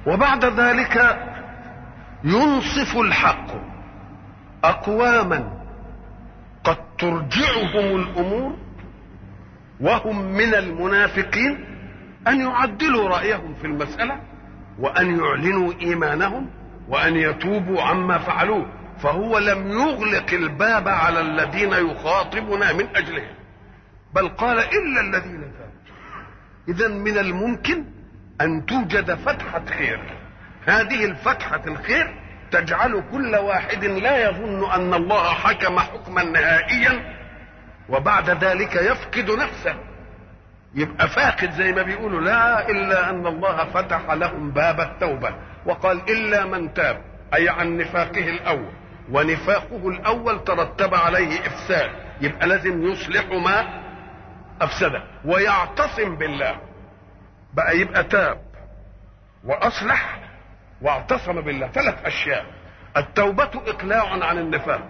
وبعد ذلك ينصف الحق اقواما قد ترجعهم الامور وهم من المنافقين ان يعدلوا رايهم في المساله وان يعلنوا ايمانهم وان يتوبوا عما فعلوه فهو لم يغلق الباب على الذين يخاطبنا من اجلهم بل قال الا الذين تابوا اذا من الممكن ان توجد فتحه خير هذه الفتحه الخير تجعل كل واحد لا يظن ان الله حكم حكما نهائيا وبعد ذلك يفقد نفسه يبقى فاقد زي ما بيقولوا لا الا ان الله فتح لهم باب التوبه وقال الا من تاب اي عن نفاقه الاول ونفاقه الاول ترتب عليه افساد يبقى لازم يصلح ما افسده ويعتصم بالله بقى يبقى تاب واصلح واعتصم بالله ثلاث اشياء التوبه اقلاع عن النفاق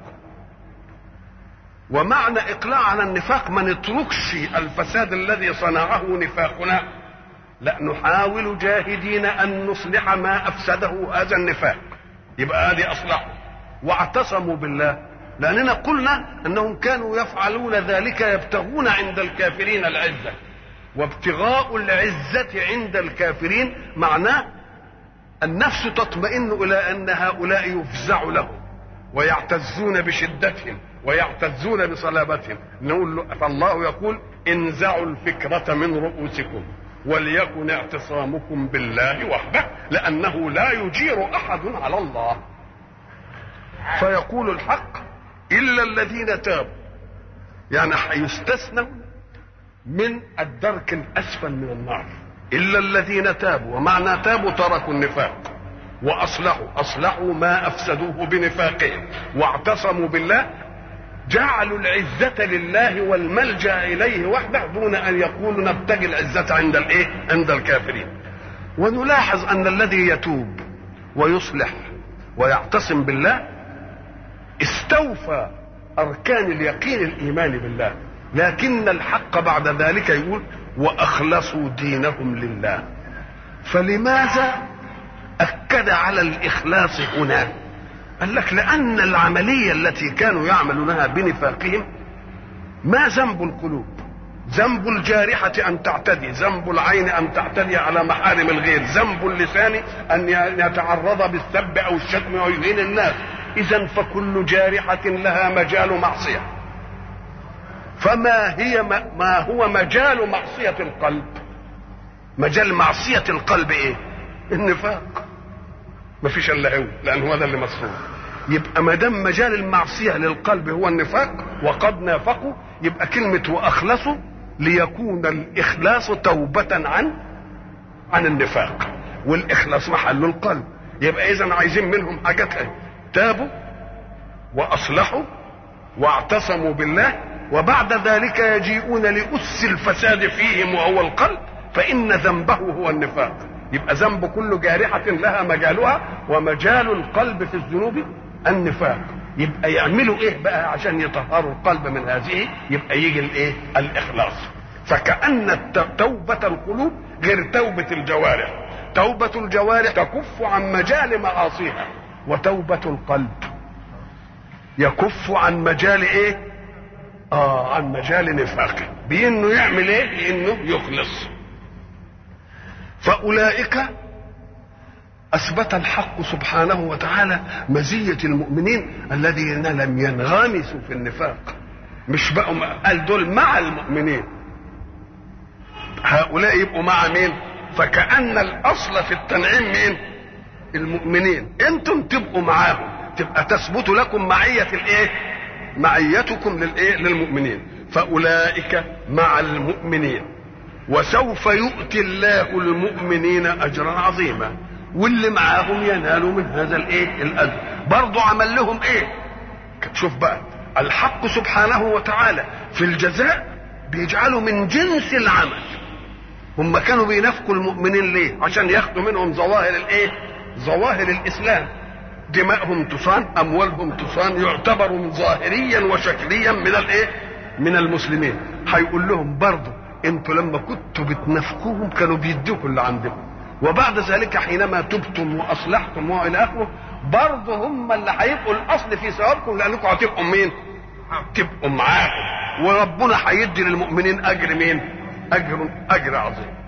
ومعنى اقلاع عن النفاق ما نتركش الفساد الذي صنعه نفاقنا لا نحاول جاهدين ان نصلح ما افسده هذا النفاق يبقى هذه اصلحه واعتصموا بالله لاننا قلنا انهم كانوا يفعلون ذلك يبتغون عند الكافرين العزه وابتغاء العزه عند الكافرين معناه النفس تطمئن الى ان هؤلاء يفزع لهم ويعتزون بشدتهم ويعتزون بصلابتهم نقول له فالله يقول انزعوا الفكرة من رؤوسكم وليكن اعتصامكم بالله وحده لأنه لا يجير أحد على الله فيقول الحق إلا الذين تابوا يعني يستثنوا من الدرك الأسفل من النار إلا الذين تابوا ومعنى تابوا تركوا النفاق واصلحوا اصلحوا ما افسدوه بنفاقهم واعتصموا بالله جعلوا العزة لله والملجأ إليه وحده دون أن يقولوا نبتغي العزة عند الإيه؟ عند الكافرين. ونلاحظ أن الذي يتوب ويصلح ويعتصم بالله استوفى أركان اليقين الإيمان بالله، لكن الحق بعد ذلك يقول وأخلصوا دينهم لله. فلماذا أكد على الإخلاص هنا قال لك لأن العملية التي كانوا يعملونها بنفاقهم ما ذنب القلوب ذنب الجارحة أن تعتدي ذنب العين أن تعتدي على محارم الغير ذنب اللسان أن يتعرض بالسب أو الشتم ويهين الناس إذا فكل جارحة لها مجال معصية فما هي ما هو مجال معصية القلب مجال معصية القلب إيه النفاق ما فيش الا هو لان هو ده اللي مصروف يبقى ما دام مجال المعصيه للقلب هو النفاق وقد نافقوا يبقى كلمه واخلصوا ليكون الاخلاص توبه عن عن النفاق والاخلاص محله القلب يبقى اذا عايزين منهم حاجات تابوا واصلحوا واعتصموا بالله وبعد ذلك يجيئون لأس الفساد فيهم وهو القلب فإن ذنبه هو النفاق يبقى ذنب كل جارحة لها مجالها ومجال القلب في الذنوب النفاق يبقى يعملوا ايه بقى عشان يطهروا القلب من هذه يبقى يجي الايه الاخلاص فكأن توبة القلوب غير توبة الجوارح توبة الجوارح تكف عن مجال معاصيها وتوبة القلب يكف عن مجال ايه اه عن مجال نفاقه بانه يعمل ايه بانه يخلص فأولئك أثبت الحق سبحانه وتعالى مزية المؤمنين الذين لم ينغمسوا في النفاق مش بقوا قال دول مع المؤمنين هؤلاء يبقوا مع مين فكأن الأصل في التنعيم مين المؤمنين انتم تبقوا معاهم تبقى تثبت لكم معية الايه معيتكم للايه للمؤمنين فأولئك مع المؤمنين وسوف يؤتي الله المؤمنين اجرا عظيما واللي معاهم ينالوا من هذا الايه الاجر برضه عمل لهم ايه شوف بقى الحق سبحانه وتعالى في الجزاء بيجعله من جنس العمل هم كانوا بينافقوا المؤمنين ليه عشان ياخدوا منهم ظواهر الايه ظواهر الاسلام دماءهم تصان اموالهم تصان يعتبروا ظاهريا وشكليا من الايه من المسلمين هيقول لهم برضه انتوا لما كنتوا بتنافقوهم كانوا بيدوكوا اللي عندكم وبعد ذلك حينما تبتم واصلحتم والى اخره برضه هم اللي هيبقوا الاصل في ثوابكم لانكم هتبقوا مين؟ تبقوا معاهم وربنا هيدي للمؤمنين اجر مين؟ اجر اجر عظيم